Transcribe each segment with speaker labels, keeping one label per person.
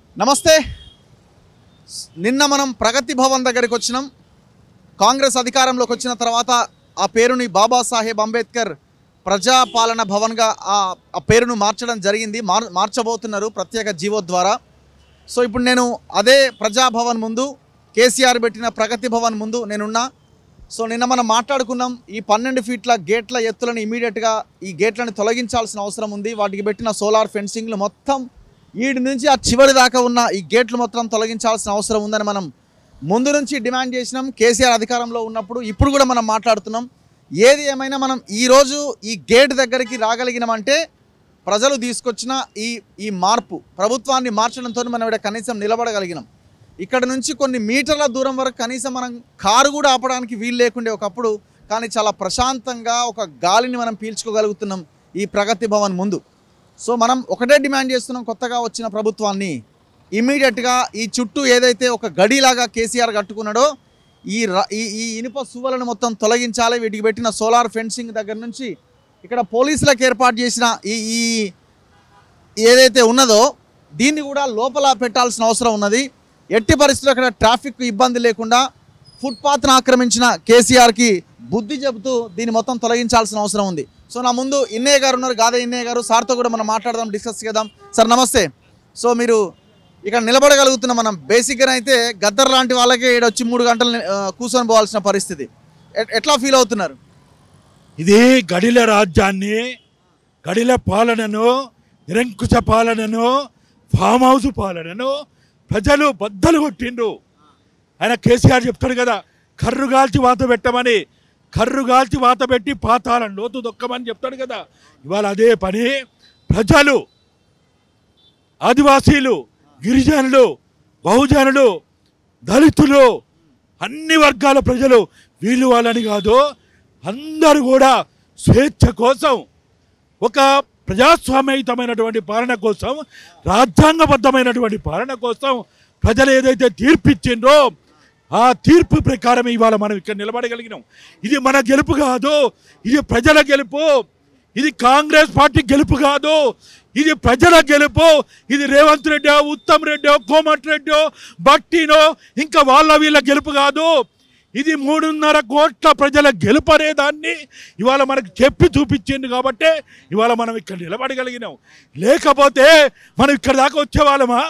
Speaker 1: నమస్తే నిన్న మనం ప్రగతి భవన్ దగ్గరికి వచ్చినాం కాంగ్రెస్ అధికారంలోకి వచ్చిన తర్వాత ఆ పేరుని బాబాసాహెబ్ అంబేద్కర్ ప్రజాపాలన భవన్గా ఆ ఆ పేరును మార్చడం జరిగింది మార్ మార్చబోతున్నారు ప్రత్యేక జీవో ద్వారా సో ఇప్పుడు నేను అదే ప్రజాభవన్ ముందు కేసీఆర్ పెట్టిన ప్రగతి భవన్ ముందు నేనున్నా సో నిన్న మనం మాట్లాడుకున్నాం ఈ పన్నెండు ఫీట్ల గేట్ల ఎత్తులను ఇమీడియట్గా ఈ గేట్లను తొలగించాల్సిన అవసరం ఉంది వాటికి పెట్టిన సోలార్ ఫెన్సింగ్లు మొత్తం ఈడి నుంచి ఆ చివరి దాకా ఉన్న ఈ గేట్లు మొత్తం తొలగించాల్సిన అవసరం ఉందని మనం ముందు నుంచి డిమాండ్ చేసినాం కేసీఆర్ అధికారంలో ఉన్నప్పుడు ఇప్పుడు కూడా మనం మాట్లాడుతున్నాం ఏది ఏమైనా మనం ఈరోజు ఈ గేట్ దగ్గరికి రాగలిగినామంటే ప్రజలు తీసుకొచ్చిన ఈ ఈ మార్పు ప్రభుత్వాన్ని మార్చడంతో మనం ఇక్కడ కనీసం నిలబడగలిగినాం ఇక్కడ నుంచి కొన్ని మీటర్ల దూరం వరకు కనీసం మనం కారు కూడా ఆపడానికి వీలు లేకుండే ఒకప్పుడు కానీ చాలా ప్రశాంతంగా ఒక గాలిని మనం పీల్చుకోగలుగుతున్నాం ఈ ప్రగతి భవన్ ముందు సో మనం ఒకటే డిమాండ్ చేస్తున్నాం కొత్తగా వచ్చిన ప్రభుత్వాన్ని ఇమీడియట్గా ఈ చుట్టూ ఏదైతే ఒక గడిలాగా కేసీఆర్ కట్టుకున్నాడో ఈ ర- ఈ ఈ ఇనుప సువ్వలను మొత్తం తొలగించాలి వీటికి పెట్టిన సోలార్ ఫెన్సింగ్ దగ్గర నుంచి ఇక్కడ పోలీసులకు ఏర్పాటు చేసిన ఈ ఈ ఏదైతే ఉన్నదో దీన్ని కూడా లోపల పెట్టాల్సిన అవసరం ఉన్నది ఎట్టి పరిస్థితుల్లో అక్కడ ట్రాఫిక్ ఇబ్బంది లేకుండా ఫుట్పాత్ను ఆక్రమించిన కేసీఆర్కి బుద్ధి చెబుతూ దీన్ని మొత్తం తొలగించాల్సిన అవసరం ఉంది సో నా ముందు ఇన్నయ్య గారు ఉన్నారు గాదే ఇన్నయ్య గారు సార్తో కూడా మనం మాట్లాడదాం డిస్కస్ చేద్దాం సార్ నమస్తే సో మీరు ఇక్కడ నిలబడగలుగుతున్న మనం బేసిక్గా అయితే గద్దర్ లాంటి వాళ్ళకే ఈడ వచ్చి మూడు గంటలు ని- ఆ, కూర్చొని పోవాల్సిన పరిస్థితి ఎట్- ఎట్లా ఫీల్ అవుతున్నారు
Speaker 2: ఇది గడిల రాజ్యాన్ని గడిల పాలనను నిరంకుశ పాలనను ఫామ్ హౌస్ పాలనను ప్రజలు బద్దలు కొట్టిండ్రు ఆయన కేసీఆర్ చెప్తాడు కదా కర్రు గాల్చి వాత పెట్టమని కర్రు గాల్చి వాత పెట్టి పాతాళం లోతు దొక్కమని చెప్తాడు కదా ఇవాళ అదే పని ప్రజలు ఆదివాసీలు గిరిజనులు బహుజనులు దళితులు అన్ని వర్గాల ప్రజలు వీళ్ళు వాళ్ళని కాదు అందరూ కూడా స్వేచ్ఛ కోసం ఒక ప్రజాస్వామ్యయుతమైనటువంటి పాలన కోసం రాజ్యాంగబద్ధమైనటువంటి పాలన కోసం ప్రజలు ఏదైతే తీర్పు ఇచ్చిండ్రో ఆ తీర్పు ప్రకారం ఇవాళ మనం ఇక్కడ నిలబడగలిగినాం ఇది మన గెలుపు కాదు ఇది ప్రజల గెలుపు ఇది కాంగ్రెస్ పార్టీ గెలుపు కాదు ఇది ప్రజల గెలుపు ఇది రేవంత్ రెడ్డి ఉత్తమ్ రెడ్డి కోమటి రెడ్డి బట్టినో ఇంకా వాళ్ళ వీళ్ళ గెలుపు కాదు ఇది మూడున్నర కోట్ల ప్రజల గెలుపు అనే దాన్ని ఇవాళ మనకు చెప్పి చూపించింది కాబట్టి ఇవాళ మనం ఇక్కడ నిలబడగలిగినాం లేకపోతే మనం ఇక్కడ దాకా వచ్చేవాళ్ళమా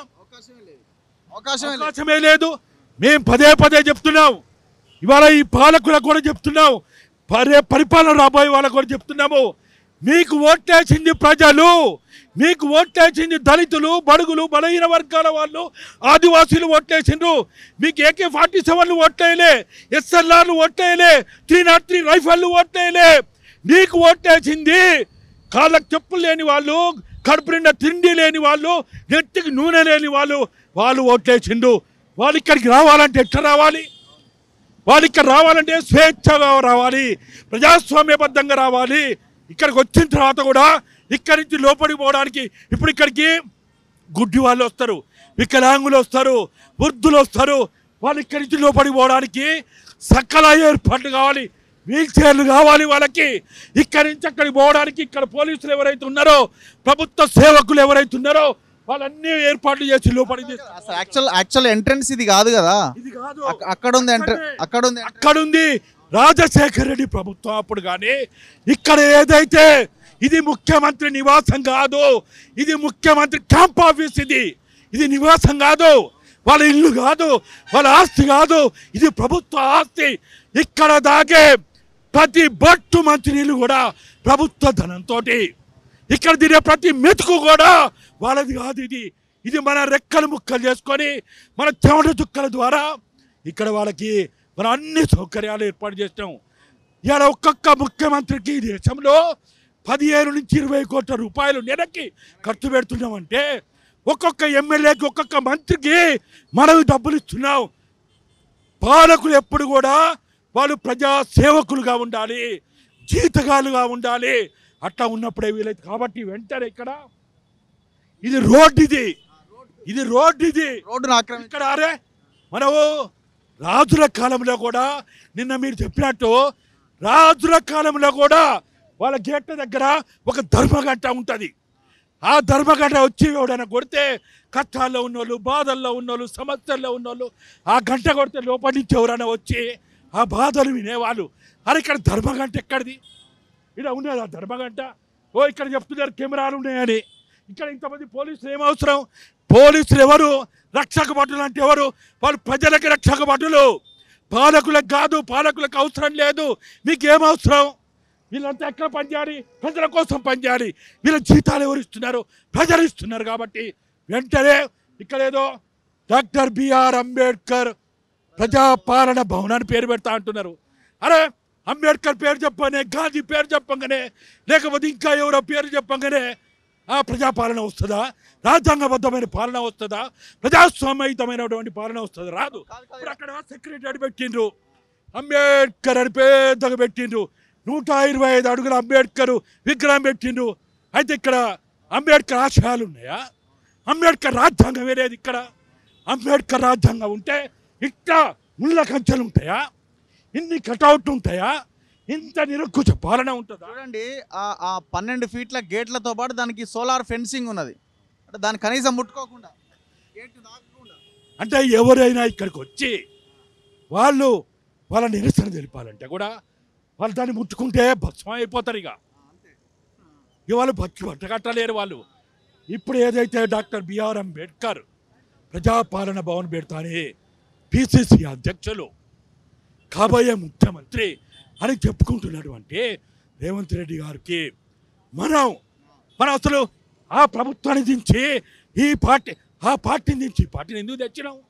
Speaker 1: అవకాశం
Speaker 2: అవకాశమే లేదు మేము పదే పదే చెప్తున్నాం ఇవాళ ఈ పాలకులకు కూడా చెప్తున్నాం పరే పరిపాలన రాబోయే వాళ్ళకు కూడా చెప్తున్నాము మీకు ఓట్లేసింది ప్రజలు మీకు ఓట్లేసింది దళితులు బడుగులు బలహీన వర్గాల వాళ్ళు ఆదివాసీలు ఓట్లేసిండ్రు మీకు ఏకే ఫార్టీ సెవెన్లు ఓట్లేయలే ఎస్ఎల్ఆర్లు ఓట్లేయలే త్రీ నాట్ త్రీ రైఫల్లు ఓట్లేయలే మీకు ఓట్లేసింది కాళ్ళకు చెప్పులు లేని వాళ్ళు కడుపు నిండా తిండి లేని వాళ్ళు నెత్తికి నూనె లేని వాళ్ళు వాళ్ళు ఓట్లేసిండు వాళ్ళు ఇక్కడికి రావాలంటే ఎట్లా రావాలి వాళ్ళు ఇక్కడ రావాలంటే స్వేచ్ఛగా రావాలి ప్రజాస్వామ్యబద్ధంగా రావాలి ఇక్కడికి వచ్చిన తర్వాత కూడా ఇక్కడి నుంచి లోపలికి పోవడానికి ఇప్పుడు ఇక్కడికి గుడ్డి వాళ్ళు వస్తారు వికలాంగులు వస్తారు వృద్ధులు వస్తారు వాళ్ళు ఇక్కడి నుంచి లోపలికి పోవడానికి సకల ఏర్పాట్లు కావాలి వీల్ చైర్లు కావాలి వాళ్ళకి ఇక్కడి నుంచి అక్కడికి పోవడానికి ఇక్కడ పోలీసులు ఎవరైతే ఉన్నారో ప్రభుత్వ సేవకులు ఎవరైతే ఉన్నారో వాళ్ళన్నీ ఏర్పాట్లు చేసి లోపలికి తీస్తారు.
Speaker 1: అసలు యాక్చువల్ యాక్చువల్ ఎంట్రన్స్ ఇది కాదు కదా
Speaker 2: ఇది కాదు
Speaker 1: అక్క- అక్కడ ఉంది ఎంట్రన్స్ అక్కడ ఉంది entrance.
Speaker 2: అక్కడుంది రాజశేఖర రెడ్డి ప్రభుత్వం అప్పుడు కానీ ఇక్కడ ఏదైతే ఇది ముఖ్యమంత్రి నివాసం కాదు ఇది ముఖ్యమంత్రి క్యాంప్ ఆఫీస్ ఇది ఇది నివాసం కాదు వాళ్ళ ఇల్లు కాదు వాళ్ళ ఆస్తి కాదు ఇది ప్రభుత్వ ఆస్తి ఇక్కడ దాగే ప్రతి బట్టు మంత్రినీళ్ళు కూడా ప్రభుత్వ ధనంతో ఇక్కడ తినే ప్రతి మెతుకు కూడా వాళ్ళది కాదు ఇది ఇది మన రెక్కలు ముక్కలు చేసుకొని మన చెమట చుక్కల ద్వారా ఇక్కడ వాళ్ళకి మనం అన్ని సౌకర్యాలు ఏర్పాటు చేస్తాం ఇవాళ ఒక్కొక్క ముఖ్యమంత్రికి ఈ దేశంలో పదిహేను నుంచి ఇరవై కోట్ల రూపాయలు నెలకి ఖర్చు పెడుతున్నామంటే ఒక్కొక్క ఎమ్మెల్యేకి ఒక్కొక్క మంత్రికి మనం డబ్బులు ఇస్తున్నాం పాలకులు ఎప్పుడు కూడా వాళ్ళు ప్రజా సేవకులుగా ఉండాలి జీతగాలుగా ఉండాలి అట్లా ఉన్నప్పుడే వీలైతే కాబట్టి వెంటనే ఇక్కడ ఇది రోడ్ ఇది ఇది రోడ్ ఇది
Speaker 1: రోడ్డును ఆక్రమించి
Speaker 2: ఇక్కడ అరే మనము రాజుల కాలంలో కూడా నిన్న మీరు చెప్పినట్టు రాజుల కాలంలో కూడా వాళ్ళ గేట్ల దగ్గర ఒక ధర్మగంట ఉంటుంది ఆ ధర్మగంట వచ్చి ఎవడైనా కొడితే కష్టాల్లో ఉన్నోళ్ళు బాధల్లో ఉన్నోళ్ళు సమస్యల్లో ఉన్నోళ్ళు ఆ గంట కొడితే లోపలి నుంచి ఎవరైనా వచ్చి ఆ బాధలు వినేవాళ్ళు అరే ఇక్కడ ధర్మగంట ఎక్కడిది ఇక్కడ ఉన్నది ఆ ధర్మగంట ఓ ఇక్కడ చెప్తున్నారు కెమెరాలు ఉన్నాయని ఇక్కడ ఇంతమంది పోలీసులు ఏం అవసరం పోలీసులు ఎవరు రక్షక భటులు అంటే ఎవరు వాళ్ళు ప్రజలకి రక్షక భటులు పాలకులకు కాదు పాలకులకు అవసరం లేదు మీకేం అవసరం వీళ్ళంతా ఎక్కడ పనిచేయాలి ప్రజల కోసం పనిచేయాలి వీళ్ళ జీతాలు ఎవరు ఇస్తున్నారు ప్రజలు ఇస్తున్నారు కాబట్టి వెంటనే ఇక్కడ ఏదో డాక్టర్ బిఆర్ అంబేద్కర్ ప్రజాపాలన భవనాన్ని పేరు పెడతా అంటున్నారు అరే అంబేద్కర్ పేరు చెప్పగానే గాంధీ పేరు చెప్పగానే లేకపోతే ఇంకా ఎవరో పేరు చెప్పగానే ఆ ప్రజాపాలన వస్తుందా రాజ్యాంగబద్ధమైన పాలన వస్తుందా ప్రజాస్వామ్యయుతమైనటువంటి పాలన వస్తుందా రాదు ఇప్పుడు అక్కడ సెక్రటరీ పెట్టిండ్రు అంబేద్కర్ అని పెద్దగా పెట్టిండ్రు నూట ఇరవై ఐదు అడుగుల అంబేద్కర్ విగ్రహం పెట్టిండ్రు అయితే ఇక్కడ అంబేద్కర్ ఆశయాలు ఉన్నాయా అంబేద్కర్ రాజ్యాంగం వేరేది ఇక్కడ అంబేద్కర్ రాజ్యాంగం ఉంటే ఇక్కడ ముళ్ళ కంచెలు ఉంటాయా ఇన్ని కటౌట్ ఉంటాయా ఇంత నిరంకుశ పాలన ఉంటుందా
Speaker 1: చూడండి ఆ ఆ పన్నెండు ఫీట్ల గేట్లతో పాటు దానికి సోలార్ ఫెన్సింగ్ ఉన్నది అంటే దాన్ని కనీసం ముట్టుకోకుండా గేట్ తాకకుండా
Speaker 2: అంటే ఎవరైనా ఇక్కడికి వచ్చి వాళ్ళు వాళ్ళ నిరసన తెలిపాలంటే కూడా వాళ్ళు దాన్ని ముట్టుకుంటే భస్మం అయిపోతారు ఇక ఇక వాళ్ళు బట్టి బట్టగట్టలేరు వాళ్ళు ఇప్పుడు ఏదైతే డాక్టర్ బిఆర్ అంబేద్కర్ ప్రజాపాలన భవన్ పెడతానే పిసిసి అధ్యక్షులు కాబోయే ముఖ్యమంత్రి అని చెప్పుకుంటున్నటువంటి రేవంత్ రెడ్డి గారికి మనం మనం అసలు ఆ ప్రభుత్వాన్ని దించి ఈ పార్టీ ఆ పార్టీని దించి ఈ పార్టీని ఎందుకు తెచ్చినావు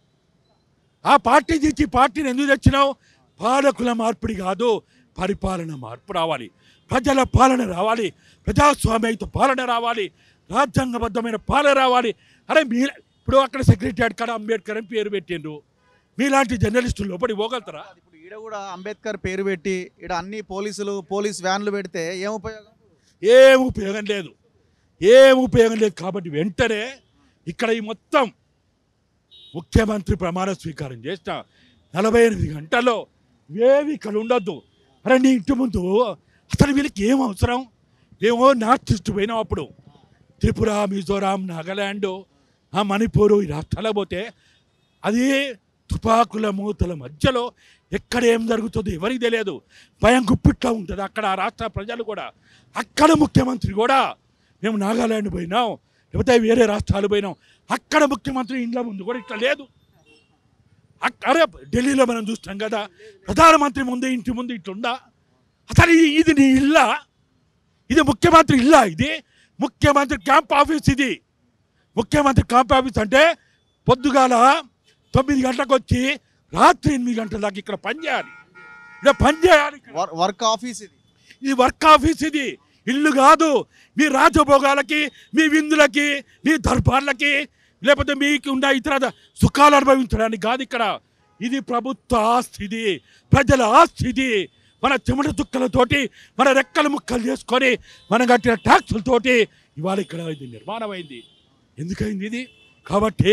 Speaker 2: ఆ పార్టీ దించి ఈ పార్టీని ఎందుకు తెచ్చినావు పాలకుల మార్పిడి కాదు పరిపాలన మార్పు రావాలి ప్రజల పాలన రావాలి ప్రజాస్వామ్యయుత పాలన రావాలి రాజ్యాంగబద్ధమైన పాలన రావాలి అరే మీ ఇప్పుడు అక్కడ సెక్రటరీ కాడ అంబేద్కర్ అని పేరు పెట్టిండ్రు మీలాంటి జర్నలిస్టులు లోపలి పోగలుగుతారా
Speaker 1: ఇప్పుడు ఈడ కూడా అంబేద్కర్ పేరు పెట్టి ఈడ అన్ని పోలీసులు పోలీస్ వ్యాన్లు పెడితే ఏం ఉపయోగం
Speaker 2: ఏం ఉపయోగం లేదు ఏం ఉపయోగం లేదు కాబట్టి వెంటనే ఇక్కడ ఈ మొత్తం ముఖ్యమంత్రి ప్రమాణ స్వీకారం చేసిన నలభై ఎనిమిది గంటల్లో ఏవి ఇక్కడ ఉండొద్దు అరే నీ ఇంటి ముందు అసలు వీళ్ళకి ఏం అవసరం ఏమో నార్త్ ఈస్ట్ పోయినాం అప్పుడు త్రిపుర మిజోరాం నాగాల్యాండ్ ఆ మణిపూర్ ఈ రాష్ట్రాలకు పోతే అది తుపాకుల మూతల మధ్యలో ఎక్కడ ఏం జరుగుతుందో ఎవరికి తెలియదు భయం గుప్పిట్లా ఉంటుంది అక్కడ ఆ రాష్ట్ర ప్రజలు కూడా అక్కడ ముఖ్యమంత్రి కూడా మేము నాగాలాండ్ పోయినాం లేకపోతే వేరే రాష్ట్రాలు పోయినాం అక్కడ ముఖ్యమంత్రి ఇండ్ల ముందు కూడా ఇట్లా లేదు అక్- అరే ఢిల్లీలో మనం చూస్తాం కదా ప్రధానమంత్రి ముందు ఇంటి ముందు ఇట్లుందా అసలు ఇది ఇది నీ ఇల్లా ఇది ముఖ్యమంత్రి ఇల్లా ఇది ముఖ్యమంత్రి క్యాంప్ ఆఫీస్ ఇది ముఖ్యమంత్రి క్యాంప్ ఆఫీస్ అంటే పొద్దుగాల తొమ్మిది గంటలకు వచ్చి రాత్రి ఎనిమిది గంటల దాకా ఇక్కడ పని చేయాలి ఇక్కడ పని చేయాలి ఇక్కడ.
Speaker 1: వర్- వర్క్ ఆఫీస్ ఇది
Speaker 2: ఇది వర్క్ ఆఫీస్ ఇది ఇల్లు కాదు మీ రాజభోగాలకి మీ విందులకి మీ దర్బార్లకి లేకపోతే మీకు ఉన్న ఇతర సుఖాలు అనుభవించడానికి కాదు ఇక్కడ ఇది ప్రభుత్వ ఆస్తి ఇది ప్రజల ఆస్తి ఇది మన చెమట దుక్కలతోటి మన రెక్కల ముక్కలు చేసుకొని మనం కట్టిన ట్యాక్సులతోటి ఇవాళ ఇక్కడ ఇది నిర్మాణం అయింది ఎందుకైంది ఇది కాబట్టి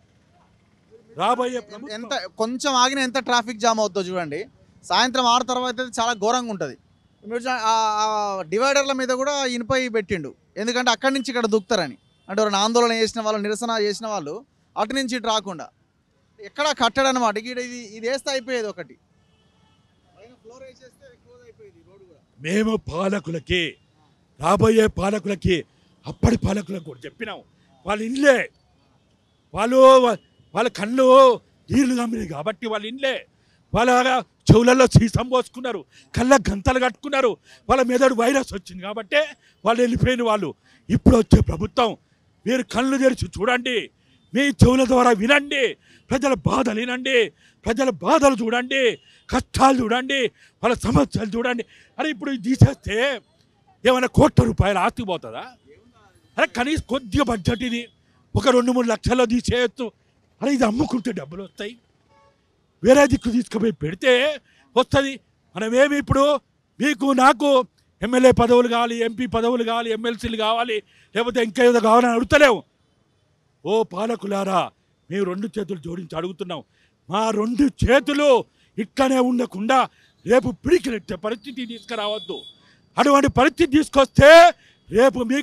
Speaker 2: రాబోయే ప్రభుత్వం-
Speaker 1: ఎంత కొంచెం ఆగిన ఎంత ట్రాఫిక్ జామ్ అవుతుందో చూడండి సాయంత్రం ఆరు తర్వాత అయితే చాలా ఘోరంగా ఉంటుంది మీరు చూ- ఆ- ఆ డివైడర్ల మీద కూడా ఇనుపై పెట్టిండు ఎందుకంటే అక్కడి నుంచి ఇక్కడ దుక్కుతారని అంటే ఎవరైనా ఆందోళన చేసిన వాళ్ళు నిరసన చేసిన వాళ్ళు అటు నుంచి ఇటు రాకుండా ఎక్కడ కట్టడం అనమాట ఇక్కడ ఇది ఇది వేస్తే అయిపోయేది ఒకటి పైన ఫ్లోర్ వేసేస్తే క్లోజ్ అయిపోయేది రోడ్డు కూడా
Speaker 2: మేము పాలకులకి రాబోయే పాలకులకి అప్పటి పాలకులకు కూడా చెప్పినాం వాళ్ళ ఇల్లే వాళ్ళు వాళ్ళ కళ్ళు నీళ్లు నమ్మినాయి కాబట్టి వాళ్ళ ఇల్లే వాళ్ళ చెవులలో సీసం పోసుకున్నారు కళ్ళ గంతలు కట్టుకున్నారు వాళ్ళ మెదడు వైరస్ వచ్చింది కాబట్టి వాళ్ళు వెళ్ళిపోయిన వాళ్ళు ఇప్పుడు వచ్చే ప్రభుత్వం మీరు కళ్ళు తెరిచి చూడండి మీ చెవుల ద్వారా వినండి ప్రజల బాధలు వినండి ప్రజల బాధలు చూడండి కష్టాలు చూడండి వాళ్ళ సమస్యలు చూడండి అరే ఇప్పుడు ఇది తీసేస్తే ఏమైనా కోట్ల రూపాయల ఆస్తి పోతుందా అరే కనీసం కొద్దిగా బడ్జెట్ ఇది ఒక రెండు మూడు లక్షల్లో తీసేయచ్చు అరే ఇది అమ్ముకుంటే డబ్బులు వస్తాయి వేరే దిక్కు తీసుకుపోయి పెడితే వస్తుంది మనమేమి ఇప్పుడు మీకు నాకు ఎమ్మెల్యే పదవులు కావాలి ఎంపీ పదవులు కావాలి ఎమ్మెల్సీలు కావాలి లేకపోతే ఇంకా ఏదో కావాలని అడుగుతలేము ఓ పాలకులారా మేము రెండు చేతులు జోడించి అడుగుతున్నాం మా రెండు చేతులు ఇట్లనే ఉండకుండా రేపు పిడికినెట్టే పరిస్థితి తీసుకురావద్దు అటువంటి పరిస్థితి తీసుకొస్తే రేపు మీకు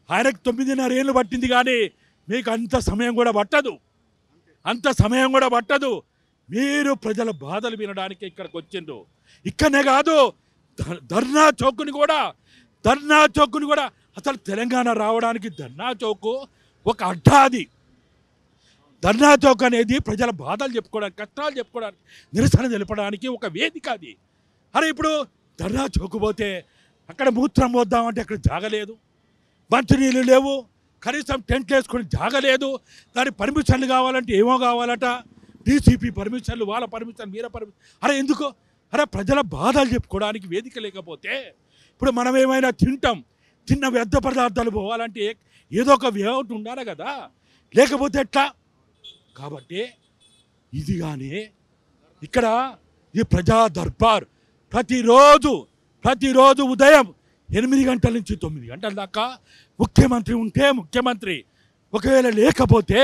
Speaker 2: ఆయనకు తొమ్మిదిన్నర ఏళ్ళు పట్టింది కానీ మీకు అంత సమయం కూడా పట్టదు అంత సమయం కూడా పట్టదు మీరు ప్రజల బాధలు వినడానికి ఇక్కడికి వచ్చిండ్రు ఇక్కడనే కాదు ధ- ధర్నా చౌక్ని కూడా ధర్నా చౌక్ని కూడా అసలు తెలంగాణ రావడానికి ధర్నా చౌక్ ఒక అడ్డా అది ధర్నా చౌక్ అనేది ప్రజల బాధలు చెప్పుకోవడానికి కష్టాలు చెప్పుకోవడానికి నిరసన తెలపడానికి ఒక వేదిక అది అరే ఇప్పుడు ధర్నా చౌక్ పోతే అక్కడ మూత్రం పోద్దామంటే అక్కడ జాగలేదు మంచినీళ్ళు లేవు కనీసం టెంట్ వేసుకొని జాగలేదు దాని పర్మిషన్లు కావాలంటే ఏమో కావాలట డీసీపీ పర్మిషన్లు వాళ్ళ పర్మిషన్ మీర పర్మిషన్ అరే ఎందుకు అరే ప్రజల బాధలు చెప్పుకోవడానికి వేదిక లేకపోతే ఇప్పుడు మనం ఏమైనా తింటాం తిన్న వ్యర్థ పదార్థాలు పోవాలంటే ఏదో ఒక వ్యవహారం ఉండాలి కదా లేకపోతే ఎట్లా కాబట్టి ఇది కానీ ఇక్కడ ఈ ప్రజా దర్బార్ ప్రతిరోజు ప్రతిరోజు ఉదయం ఎనిమిది గంటల నుంచి తొమ్మిది గంటల దాకా ముఖ్యమంత్రి ఉంటే ముఖ్యమంత్రి ఒకవేళ లేకపోతే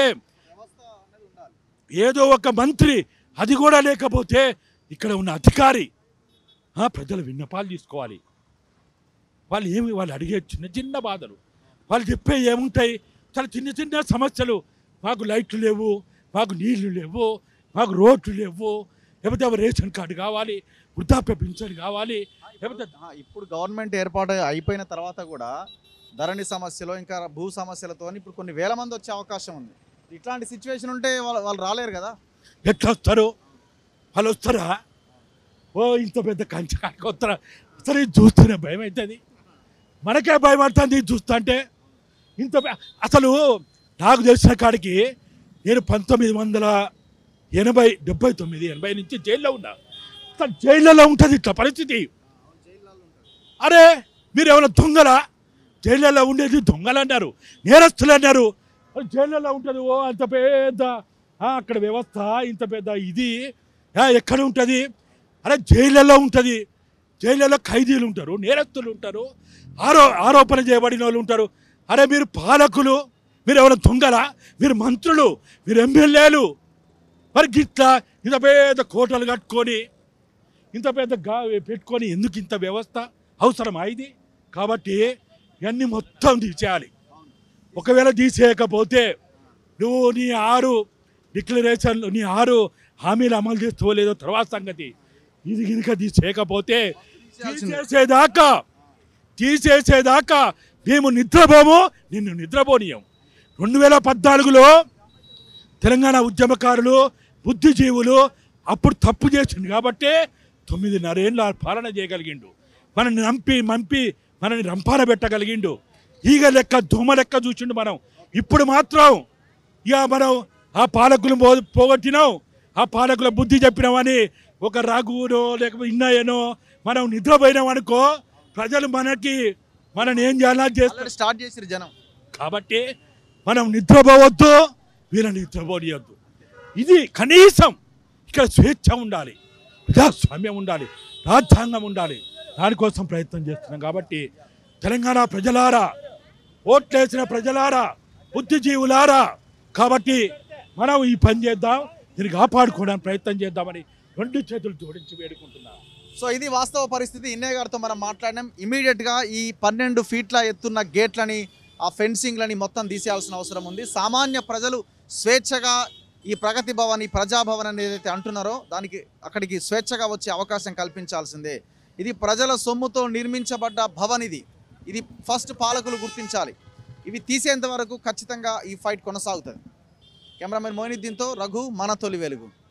Speaker 2: ఏదో ఒక మంత్రి అది కూడా లేకపోతే ఇక్కడ ఉన్న అధికారి ఆ, ప్రజల విన్నపాలు తీసుకోవాలి వాళ్ళు ఏమి వాళ్ళు అడిగే చిన్న చిన్న బాధలు వాళ్ళు చెప్పే ఏముంటాయి చాలా చిన్న చిన్న సమస్యలు మాకు లైట్లు లేవు మాకు నీళ్లు లేవు మాకు రోడ్లు లేవు లేకపోతే రేషన్ కార్డు కావాలి వృద్ధాప్య పింఛన్ కావాలి లేకపోతే
Speaker 1: ఆ, ఇప్పుడు గవర్నమెంట్ ఏర్పాటు అయిపోయిన తర్వాత కూడా ధరణి సమస్యలు ఇంకా భూ సమస్యలతో ఇప్పుడు కొన్ని వేల మంది వచ్చే అవకాశం ఉంది ఇట్లాంటి సిచ్యువేషన్ ఉంటే వాళ్ళు వాళ్ళు రాలేరు కదా
Speaker 2: ఎట్లా వస్తారు వాళ్ళు వస్తారా ఓ ఇంత పెద్ద కంచె కాడికి వస్తారా సరే ఇది చూస్తేనే భయం అవుతుంది మనకే భయం పడుతుంది ఇది చూస్తుంటే ఇంత పె- అసలు నాకు తెలిసిన కాడికి నేను పంతొమ్మిది వందల ఎనభై డెబ్బై తొమ్మిది ఎనభై నుంచి జైల్లో ఉన్నా అసలు జైళ్ళలో ఉంటుంది ఇట్లా పరిస్థితి అరే మీరు ఏమైనా దొంగలా జైళ్ళలో ఉండేది దొంగలు అన్నారు నేరస్తులు అన్నారు మరి జైళ్ళలో ఉంటుంది ఓ అంత పెద్ద ఆ, అక్కడ వ్యవస్థ ఇంత పెద్ద ఇది ఆ, ఎక్కడ ఉంటుంది అరే జైళ్ళలో ఉంటుంది జైళ్ళలో ఖైదీలు ఉంటారు నేరస్తులు ఉంటారు ఆరో ఆరోపణ చేయబడిన వాళ్ళు ఉంటారు అరే మీరు పాలకులు మీరు ఎవరైనా దొంగలా మీరు మంత్రులు మీరు ఎమ్మెల్యేలు మరి గిట్లా ఇంత పెద్ద కోటలు కట్టుకొని ఇంత పెద్ద గా పెట్టుకొని ఎందుకు ఇంత వ్యవస్థ అవసరమా ఇది కాబట్టి ఇవన్నీ మొత్తం తీసేయాలి ఒకవేళ తీసేయకపోతే నువ్వు నీ ఆరు డిక్లరేషన్లు నీ ఆరు హామీలు అమలు చేస్తావో లేదో తర్వాత సంగతి ఇది కనుక తీసేయకపోతే తీసేసేదాకా తీసేసేదాకా మేము నిద్రపోము నిన్ను నిద్రపోనీయం రెండు వేల పద్నాలుగులో తెలంగాణ ఉద్యమకారులు బుద్ధిజీవులు అప్పుడు తప్పు చేసిండు కాబట్టి తొమ్మిదిన్నరేళ్ళ పాలన చేయగలిగిండు మనల్ని నంపి మంపి మనల్ని రంపాన పెట్టగలిగిండు ఈగ లెక్క దోమ లెక్క చూసిండు మనం ఇప్పుడు మాత్రం ఇక మనం ఆ పాలకులు పో పోగొట్టినాం ఆ పాలకుల బుద్ధి చెప్పినామని ఒక రఘువునో లేకపోతే ఇన్నయ్యనో మనం నిద్రపోయినాం అనుకో ప్రజలు మనకి మనని ఏం చేయాలని చేస్తారు
Speaker 1: ఆల్రెడీ స్టార్ట్ చేసిరు జనం
Speaker 2: కాబట్టి మనం నిద్రపోవద్దు వీళ్ళని నిద్రపోనియద్దు ఇది కనీసం ఇక్కడ స్వేచ్ఛ ఉండాలి ప్రజాస్వామ్యం ఉండాలి రాజ్యాంగం ఉండాలి దానికోసం ప్రయత్నం చేస్తున్నాం కాబట్టి తెలంగాణ ప్రజలారా ఓట్లేసిన ప్రజలారా బుద్ధిజీవులారా కాబట్టి మనం ఈ పని చేద్దాం దీన్ని కాపాడుకోవడానికి ప్రయత్నం చేద్దామని రెండు చేతులు జోడించి వేడుకుంటున్నాం
Speaker 1: సో ఇది వాస్తవ పరిస్థితి ఇన్నయ్య గారితో మనం మాట్లాడినాం ఇమీడియట్ గా ఈ పన్నెండు ఫీట్ల ఎత్తున్న గేట్లని ఆ ఫెన్సింగ్లని మొత్తం తీసేయాల్సిన అవసరం ఉంది సామాన్య ప్రజలు స్వేచ్ఛగా ఈ ప్రగతి భవన్ ఈ ప్రజాభవన్ అని ఏదైతే అంటున్నారో దానికి అక్కడికి స్వేచ్ఛగా వచ్చే అవకాశం కల్పించాల్సిందే ఇది ప్రజల సొమ్ముతో నిర్మించబడ్డ భవన్ ఇది ఇది ఫస్ట్ పాలకులు గుర్తించాలి ఇవి తీసేంత వరకు ఖచ్చితంగా ఈ ఫైట్ కొనసాగుతుంది కెమెరామెన్ మోయినుద్దీన్తో రఘు మన తొలి వెలుగు